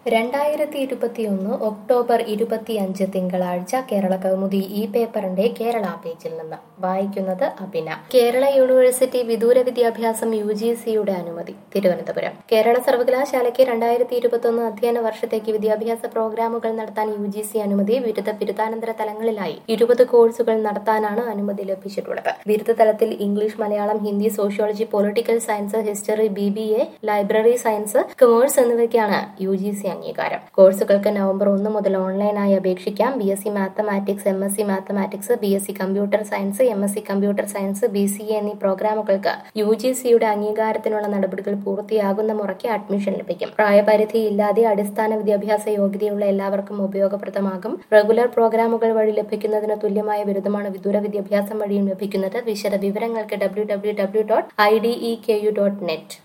രണ്ടായിരത്തി ഇരുപത്തിയൊന്ന് ഒക്ടോബർ ഇരുപത്തിയഞ്ച് തിങ്കളാഴ്ച കേരള കൗമുദി ഈ പേപ്പറിന്റെ കേരള പേജിൽ നിന്ന് വായിക്കുന്നത് അഭിന കേരള യൂണിവേഴ്സിറ്റി വിദൂര വിദ്യാഭ്യാസം യു ജി സിയുടെ അനുമതി തിരുവനന്തപുരം കേരള സർവകലാശാലയ്ക്ക് രണ്ടായിരത്തി ഇരുപത്തൊന്ന് അധ്യയന വർഷത്തേക്ക് വിദ്യാഭ്യാസ പ്രോഗ്രാമുകൾ നടത്താൻ യു ജി സി അനുമതി ബിരുദ ബിരുദാനന്തര തലങ്ങളിലായി ഇരുപത് കോഴ്സുകൾ നടത്താനാണ് അനുമതി ലഭിച്ചിട്ടുള്ളത് ബിരുദ തലത്തിൽ English Malayalam Hindi sociology political science history B B A library science commerce എന്നിവയ്ക്കാണ് യു ജി സി അംഗീകാരം കോഴ്സുകൾക്ക് നവംബർ ഒന്ന് മുതൽ ഓൺലൈനായി അപേക്ഷിക്കാം B S C mathematics M S C mathematics B S C computer science M S C computer science B C A എന്നീ പ്രോഗ്രാമുകൾക്ക് U G സിയുടെ അംഗീകാരത്തിനുള്ള നടപടികൾ പൂർത്തിയാകുന്ന മുറയ്ക്ക് അഡ്മിഷൻ ലഭിക്കും പ്രായപരിധി ഇല്ലാതെ അടിസ്ഥാന വിദ്യാഭ്യാസ യോഗ്യതയുള്ള എല്ലാവർക്കും ഉപയോഗപ്രദമാകും റെഗുലർ പ്രോഗ്രാമുകൾ വഴി ലഭിക്കുന്നതിന് തുല്യമായ ബിരുദമാണ് വിദൂര വിദ്യാഭ്യാസം വഴിയും ലഭിക്കുന്നത് വിശദ വിവരങ്ങൾക്ക് W W W dot I D E K U dot net